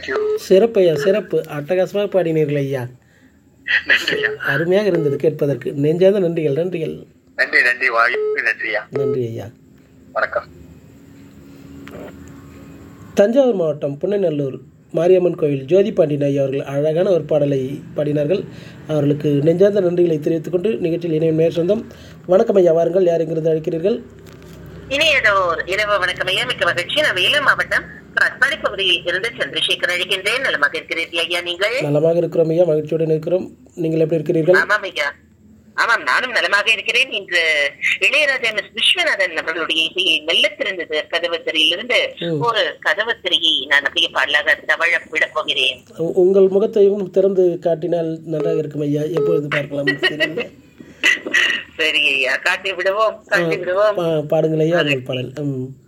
Thank you சிறப்பு ஐயா சிறப்பு அட்டகாசமாக பாடினீர்கள் ஐயா நன்றி ஐயா அருமையாக இருந்தது கேட்பதற்கு நெஞ்சார்ந்த நன்றிகள் நன்றிகள் நன்றி நன்றி வாய்ப்பு நன்றி ஐயா நன்றி ஐயா வணக்கம் தஞ்சாவூர் மாவட்டம் புன்னநல்லூர் மாரியம்மன் கோவில் ஜோதி பாண்டியன் ஐயா அவர்கள் அழகான ஒரு பாடலை பாடினார்கள் அவர்களுக்கு நெஞ்சார்ந்த நன்றிகளை தெரிவித்துக் கொண்டு நிகழ்ச்சியில் இணையும் நேர் சொந்தம் வணக்கம் ஐயா வாருங்கள் யார் எங்கிருந்து அழைக்கிறீர்கள் இனியதோர் இரவு வணக்கம் ஐயா மிக்க மகிழ்ச்சி நான் வேலூர் மாவட்டம் ரத்மணி பகுதியில் இருந்து சந்திரசேகர் அழைக்கின்றேன் நலமாக இருக்கிறீர்கள் ஐயா நீங்கள் நலமாக இருக்கிறோம் ஐயா மகிழ்ச்சியுடன் இருக்கிறோம் நீங்கள் எப்படி இருக்கிறீர்கள் ஆமாம் ஐயா ஆமாம் நானும் நலமாக இருக்கிறேன் இன்று இளையராஜா எஸ் விஸ்வநாதன் அவர்களுடைய இசையை மெல்ல திறந்தது கதவு திரையிலிருந்து ம். ஒரு கதவு திரையை நான் அப்படியே பாடலாக தவழ விடப் போகிறேன் உ- உங்கள் முகத்தையும் திறந்து காட்டினால் நன்றாக இருக்கும் ஐயா எப்பொழுது பார்க்கலாம் தெரியல. சரி ஐயா காட்டி விடுவோம் காட்டி விடுவோம் பா- பாடுங்கள் ஐயா உங்கள் பாடல் ம்